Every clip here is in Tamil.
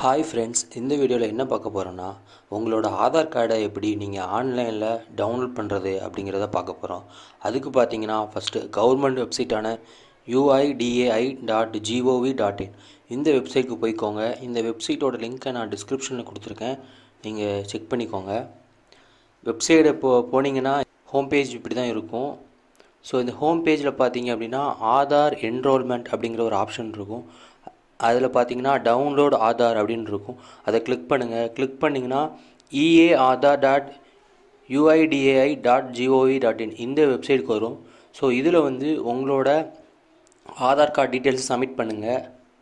ஹாய் ஃப்ரெண்ட்ஸ் இந்த வீடியோவில் என்ன பார்க்க போகிறோன்னா உங்களோட ஆதார் கார்டை எப்படி நீங்கள் ஆன்லைனில் டவுன்லோட் பண்ணுறது அப்படிங்கிறத பார்க்க போகிறோம் அதுக்கு பார்த்தீங்கன்னா ஃபஸ்ட்டு கவர்மெண்ட் வெப்சைட்டான UIDAI dot GOV dot in இந்த வெப்சைட்டுக்கு போய்க்கோங்க இந்த வெப்சைட்டோட லிங்க்கை நான் டிஸ்கிரிப்ஷனில் கொடுத்துருக்கேன் நீங்கள் செக் பண்ணிக்கோங்க வெப்சைட்டை போ போனீங்கன்னா ஹோம் பேஜ் இப்படி தான் இருக்கும் ஸோ இந்த ஹோம் பேஜில் பார்த்தீங்க அப்படின்னா ஆதார் என்ரோல்மெண்ட் அப்படிங்கிற ஒரு ஆப்ஷன் இருக்கும் அதில் பார்த்தீங்கன்னா டவுன்லோட் ஆதார் அப்படின்னு இருக்கும் அதை கிளிக் பண்ணுங்கள் கிளிக் பண்ணிங்கன்னா EA Aadhaar dot UIDAI dot GOV dot in இந்த வெப்சைட்டுக்கு வரும் ஸோ இதில் வந்து உங்களோட ஆதார் கார்டு டீட்டெயில்ஸ் சப்மிட் பண்ணுங்கள்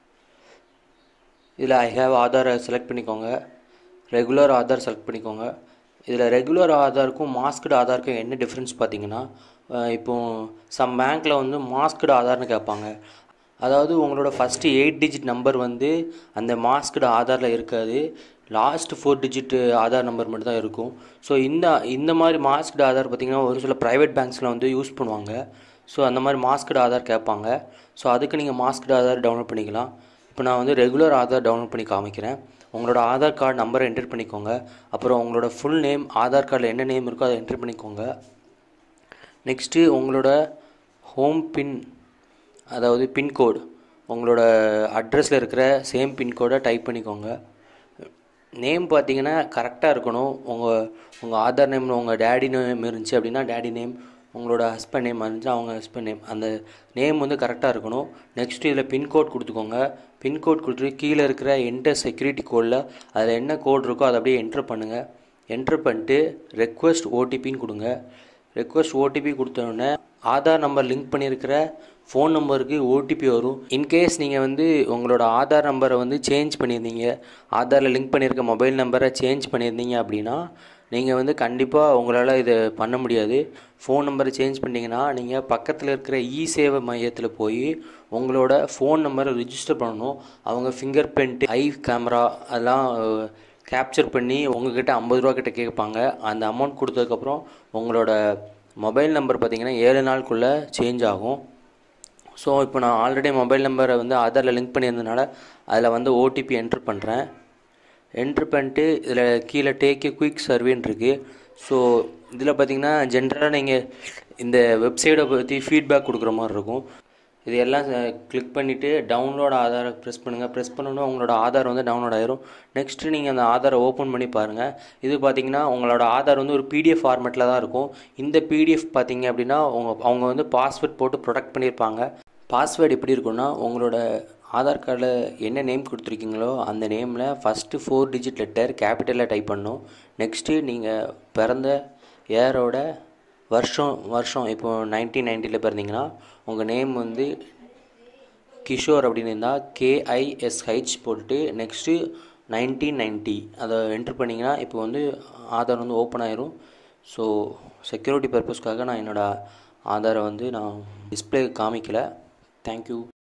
இதில் ஐ ஹேவ் ஆதாரை செலக்ட் பண்ணிக்கோங்க ரெகுலர் ஆதார் செலக்ட் பண்ணிக்கோங்க இதில் ரெகுலர் ஆதாருக்கும் மாஸ்க்டு ஆதாருக்கும் என்ன டிஃப்ரென்ஸ் பார்த்தீங்கன்னா இப்போ சம் பேங்க்கில் வந்து மாஸ்க்டு ஆதார்னு கேட்பாங்க அதாவது உங்களோட ஃபஸ்ட்டு எயிட் டிஜிட் நம்பர் வந்து அந்த மாஸ்க்டு ஆதாரில் இருக்காது last four digit Aadhaar number மட்டும் தான் இருக்கும் ஸோ இந்த இந்த மாதிரி மாஸ்க்டு ஆதார் பார்த்திங்கன்னா ஒரு சில ப்ரைவேட் பேங்க்ஸில் வந்து யூஸ் பண்ணுவாங்க ஸோ அந்த மாதிரி மாஸ்க்டு ஆதார் கேட்பாங்க ஸோ அதுக்கு நீங்கள் மாஸ்க்டு ஆதார் டவுன்லோட் பண்ணிக்கலாம் இப்போ நான் வந்து ரெகுலர் ஆதார் டவுன்லோட் பண்ணி காமிக்கிறேன் உங்களோட ஆதார் கார்டு நம்பரை என்டர் பண்ணிக்கோங்க அப்புறம் உங்களோட ஃபுல் நேம் ஆதார் கார்டில் என்ன நேம் இருக்கோ அதை என்டர் பண்ணிக்கோங்க நெக்ஸ்ட்டு உங்களோட ஹோம் பின் அதாவது பின்கோடு உங்களோட அட்ரஸில் இருக்கிற சேம் பின்கோடை டைப் பண்ணிக்கோங்க நேம் பார்த்தீங்கன்னா கரெக்டாக இருக்கணும் உங்கள் உங்கள் ஆதார் நேம் உங்கள் டேடி நேம் இருந்துச்சு அப்படின்னா டேடி நேம் உங்களோட ஹஸ்பண்ட் நேம் இருந்துச்சுன்னா அவங்க ஹஸ்பண்ட் நேம் அந்த நேம் வந்து கரெக்டாக இருக்கணும் நெக்ஸ்ட்டு இதில் பின்கோட் கொடுத்துக்கோங்க பின்கோட் கொடுத்துட்டு கீழே இருக்கிற என்டர் செக்யூரிட்டி கோடில் அதில் என்ன கோட் இருக்கோ அதை அப்படியே என்ட்ரு பண்ணுங்கள் என்ட்ரு பண்ணிட்டு ரெக்வஸ்ட் ஓடிபின்னு கொடுங்க ரெக்வஸ்ட் ஓடிபி கொடுத்தோடனே ஆதார் நம்பர் லிங்க் பண்ணியிருக்கிற ஃபோன் நம்பருக்கு ஓடிபி வரும் இன்கேஸ் நீங்கள் வந்து உங்களோட ஆதார் நம்பரை வந்து சேஞ்ச் பண்ணியிருந்தீங்க ஆதாரில் லிங்க் பண்ணியிருக்க மொபைல் நம்பரை சேஞ்ச் பண்ணியிருந்தீங்க அப்படின்னா நீங்கள் வந்து கண்டிப்பாக உங்களால் இதை பண்ண முடியாது ஃபோன் நம்பரை சேஞ்ச் பண்ணிங்கன்னா நீங்கள் பக்கத்தில் இருக்கிற இ சேவை மையத்தில் போய் உங்களோட ஃபோன் நம்பரை ரிஜிஸ்டர் பண்ணணும் அவங்க ஃபிங்கர் பிரிண்ட் ஐ கேமரா அதெல்லாம் கேப்சர் பண்ணி உங்ககிட்ட ஐம்பது ரூபா கிட்ட கேட்பாங்க அந்த அமௌண்ட் கொடுத்ததுக்கப்புறம் உங்களோட மொபைல் நம்பர் பார்த்திங்கன்னா ஏழு நாளுக்குள்ளே சேஞ்ச் ஆகும் ஸோ இப்போ நான் ஆல்ரெடி மொபைல் நம்பரை வந்து ஆதாரில் லிங்க் பண்ணியிருந்தனால அதில் வந்து ஓடிபி என்ட்ரு பண்ணுறேன் என்ட்ரு பண்ணிட்டு இதில் கீழே டேக் ஏ குயிக் சர்வேன்னு இருக்குது ஸோ இதில் பார்த்தீங்கன்னா ஜென்ரலாக நீங்கள் இந்த வெப்சைட்டை பற்றி ஃபீட்பேக் கொடுக்குற மாதிரி இருக்கும் இது எல்லாம் கிளிக் பண்ணிவிட்டு டவுன்லோட் ஆதாரை ப்ரெஸ் பண்ணுங்கள் ப்ரெஸ் பண்ணோன்னா உங்களோட ஆதார் வந்து டவுன்லோட் ஆயிரும் நெக்ஸ்ட்டு நீங்கள் அந்த ஆதாரை ஓப்பன் பண்ணி பாருங்கள் இது பார்த்தீங்கன்னா உங்களோட ஆதார் வந்து ஒரு பிடிஎஃப் ஃபார்மேட்டில் தான் இருக்கும் இந்த பிடிஎஃப் பார்த்தீங்க அப்படின்னா உங்க அவங்க வந்து பாஸ்வேர்ட் போட்டு ப்ரொடெக்ட் பண்ணியிருப்பாங்க பாஸ்வேர்டு எப்படி இருக்குன்னா உங்களோட ஆதார் கார்டில் என்ன நேம் கொடுத்துருக்கீங்களோ அந்த நேமில் ஃபஸ்ட்டு ஃபோர் டிஜிட் லெட்டர் கேபிட்டலில் டைப் பண்ணணும் நெக்ஸ்ட்டு நீங்கள் பிறந்த ஏரோட வருஷம் வருஷம் இப்போ நைன்டீன் நைன்ட்டியில் பிறந்தீங்கன்னா உங்கள் நேம் வந்து கிஷோர் அப்படின்னு இருந்தால் கேஐஎஸ்ஹெச் போட்டுட்டு நெக்ஸ்ட்டு நைன்டீன் நைன்ட்டி அதை என்ட்ரு பண்ணிங்கன்னா இப்போ வந்து ஆதார் வந்து ஓப்பன் ஆயிரும் ஸோ செக்யூரிட்டி பர்பஸ்க்காக நான் என்னோடய ஆதாரை வந்து நான் டிஸ்பிளே காமிக்கலை தேங்க்யூ